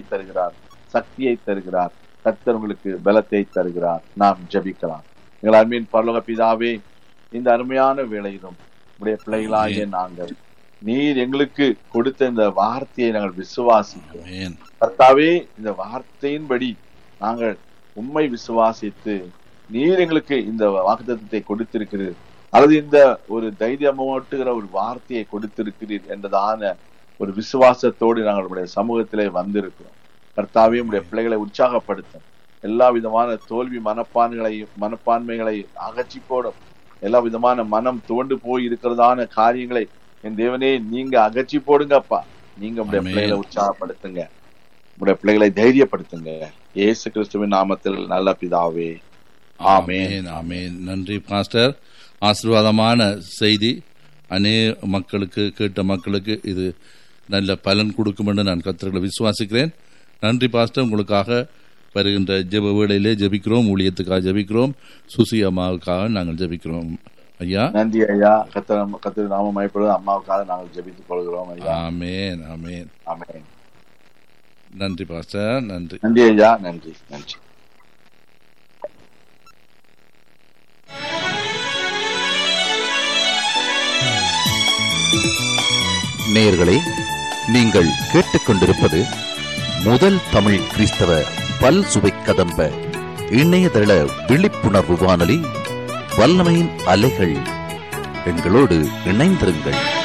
தருகிறார் சக்தியை தருகிறார் கர்த்தர் உங்களுக்கு பலத்தை தருகிறார் நாம் ஜெபிக்கலாம் எங்கள் அருமையின் பரலோக பிதாவே இந்த அருமையான வேளையிலும் உடைய பிள்ளைகளாகிய நாங்கள் நீர் எங்களுக்கு கொடுத்த இந்த வார்த்தையை நாங்கள் விசுவாசிக்கிறோம் ஆமென் கர்த்தாவே இந்த வார்த்தையின்படி நாங்கள் உண்மை விசுவாசித்து நீர் எங்களுக்கு இந்த வாக்குத்தத்தத்தை கொடுத்திருக்கிறீர் அல்லது இந்த ஒரு தைரியமூட்டுகிற ஒரு வார்த்தையை கொடுத்திருக்கிறீர் என்றதான ஒரு விசுவாசத்தோடு நாங்கள் உடைய சமூகத்திலே வந்திருக்கிறோம் கர்த்தாவே உடைய பிள்ளைகளை உற்சாகப்படுத்தும் எல்லா விதமான தோல்வி மனப்பான்களை மனப்பான்மைகளை அகற்றி போடும் எல்லா விதமான மனம் துவண்டு போய் இருக்கிறதான காரியங்களை என் தேவனே நீங்க அகற்றி போடுங்கப்பா நீங்க உடைய ஆமென். பிள்ளைகளை உற்சாகப்படுத்துங்க உடைய பிள்ளைகளை தைரியப்படுத்துங்க இயேசு கிறிஸ்துவின் நாமத்தில் நல்ல பிதாவே ஆமென் ஆமென் ஆமென் நன்றி பாஸ்டர் ஆசீர்வாதமான செய்தி அநேக மக்களுக்கு கேட்ட மக்களுக்கு இது நல்ல பலன் கொடுக்கும் என்று நான் கத்தர்களை விசுவாசிக்கிறேன் நன்றி பாஸ்டர் உங்களுக்காக வருகின்ற ஜெப வேளையிலே ஜெபிக்கிறோம் ஊழியத்துக்காக ஜெபிக்கிறோம் சுசி அம்மாவுக்காக நாங்கள் ஜெபிக்கிறோம் ஐயா நன்றி ஐயா கத்திர கத்திர நாம மயப்படுவது அம்மாவுக்காக நாங்கள் ஜெபித்துக் கொள்கிறோம் ஐயா ஆமென் ஆமென் ஆமென் நன்றி பாஸ்டர் நன்றி நன்றி ஐயா நன்றி நன்றி நேயர்களே நீங்கள் கேட்டுக்கொண்டிருப்பது முதல் தமிழ் கிறிஸ்தவ பல் சுவை கதம்ப இணையதள விழிப்புணர்வு வானொலி வல்லமையின் அலைகள் எங்களோடு இணைந்திருங்கள்